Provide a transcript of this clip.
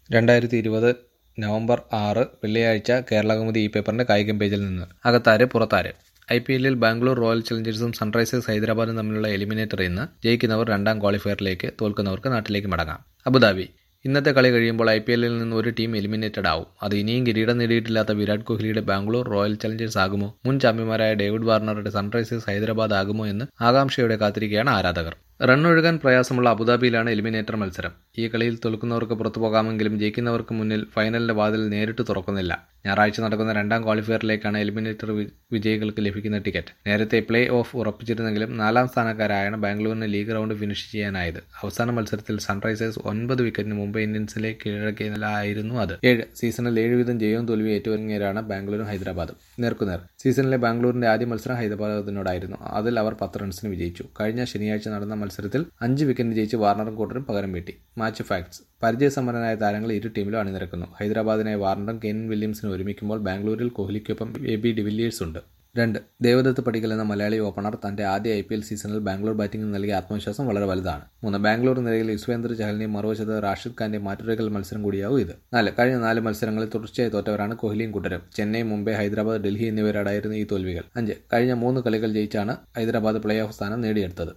രണ്ടായിരത്തി ഇരുപത് നവംബർ ആറ് വെള്ളിയാഴ്ച കേരളകൗമുദി ഈ പേപ്പറിന്റെ കായികം പേജിൽ നിന്ന് അകത്താര് പുറത്താര് ഐ പി എല്ലിൽ ബാംഗ്ലൂർ റോയൽ ചലഞ്ചേഴ്സും സൺറൈസേഴ്സ് ഹൈദരാബാദും തമ്മിലുള്ള എലിമിനേറ്റർ ഇന്ന് ജയിക്കുന്നവർ രണ്ടാം ക്വാളിഫയറിലേക്ക് തോൽക്കുന്നവർക്ക് നാട്ടിലേക്ക് മടങ്ങാം അബുദാബി ഇന്നത്തെ കളി കഴിയുമ്പോൾ ഐ പി എല്ലിൽ നിന്ന് ഒരു ടീം എലിമിനേറ്റഡ് ആവും അത് ഇനിയും കിരീടം നേടിയിട്ടില്ലാത്ത വിരാട് കോഹ്ലിയുടെ ബാംഗ്ലൂർ റോയൽ ചലഞ്ചേഴ്സ് ആകുമോ മുൻ ചാമ്പ്യന്മാരായ ഡേവിഡ് വാർണറുടെ സൺറൈസേഴ്സ് ഹൈദരാബാദ് ആകുമോ എന്ന് ആകാംക്ഷയോടെ കാത്തിരിക്കുകയാണ് ആരാധകർ റണ്ണൊഴുകാൻ പ്രയാസമുള്ള അബുദാബിയിലാണ് എലിമിനേറ്റർ മത്സരം ഈ കളിയിൽ തോൽക്കുന്നവർക്ക് പുറത്തു പോകാമെങ്കിലും ജയിക്കുന്നവർക്ക് മുന്നിൽ ഫൈനലിന്റെ വാതിൽ നേരിട്ട് തുറക്കുന്നില്ല ഞായറാഴ്ച നടക്കുന്ന രണ്ടാം ക്വാളിഫയറിലേക്കാണ് എലിമിനേറ്റർ വി- വിജയികൾക്ക് ലഭിക്കുന്ന ടിക്കറ്റ് നേരത്തെ പ്ലേ ഓഫ് ഉറപ്പിച്ചിരുന്നെങ്കിലും നാലാം സ്ഥാനക്കാരായാണ് ബാംഗ്ലൂരിന് ലീഗ് റൗണ്ട് ഫിനിഷ് ചെയ്യാനായത് അവസാന മത്സരത്തിൽ സൺറൈസേഴ്സ് ഒൻപത് വിക്കറ്റിന് മുംബൈ ഇന്ത്യൻസിലെ കീഴടക്കിയതായിരുന്നു അത് ഏഴ് സീസണിൽ ഏഴ് വീതം ജയവും തോൽവിയും ഏറ്റുവാങ്ങിയവരാണ് ബാംഗ്ലൂരും ഹൈദരാബാദും നേർക്കുനേർ സീസണിലെ ബാംഗ്ലൂരിന്റെ ആദ്യ മത്സരം ഹൈദരാബാദിനോടായിരുന്നു അതിൽ അവർ പത്ത് റൺസിന് വിജയിച്ചു കഴിഞ്ഞ ശനിയാഴ്ച നടന്ന മത്സരത്തിൽ അഞ്ച് വിക്കറ്റിന് ജയിച്ച് വാർണറും കൂട്ടരും പകരം വീട്ടി മാച്ച് ഫാക്ട്സ് പരിചയസമ്പന്നനായ താരങ്ങൾ ഇരു ടീമിലും അണിനിരക്കുന്നു ഹൈദരാബാദിനായി വാർണറും കെയിൻ വില്യംസിനും ഒരുമിക്കുമ്പോൾ ബാംഗ്ലൂരിൽ കോഹ്ലിക്കൊപ്പം എ ബി ഡിവില്ലിയേഴ്സ് ഉണ്ട് രണ്ട് ദേവദത്ത് പടിക്കൽ എന്ന മലയാളി ഓപ്പണർ തന്റെ ആദ്യ ഐ പി എൽ സീസണിൽ ബാംഗ്ലൂർ ബാറ്റിംഗിൽ നൽകിയ ആത്മവിശ്വാസം വളരെ വലുതാണ് മൂന്ന് ബാംഗ്ലൂർ നിരയിൽ യുസ്വേന്ദ്ര ചഹലിനെയും മറുവശത്ത് റാഷിദ് ഖാന്റെ മാറ്റുരകൽ മത്സരം കൂടിയാവും ഇത് നാല് കഴിഞ്ഞ നാല് മത്സരങ്ങളിൽ തുടർച്ചയായി തോറ്റവരാണ് കോഹ്ലിയും കൂട്ടരും ചെന്നൈ മുംബൈ ഹൈദരാബാദ് ഡൽഹി എന്നിവരോടായിരുന്നു ഈ തോൽവികൾ അഞ്ച് കഴിഞ്ഞ മൂന്ന് കളികൾ ജയിച്ചാണ് ഹൈദരാബാദ് പ്ലേ ഓഫ് സ്ഥാനം നേടിയെടുത്തത്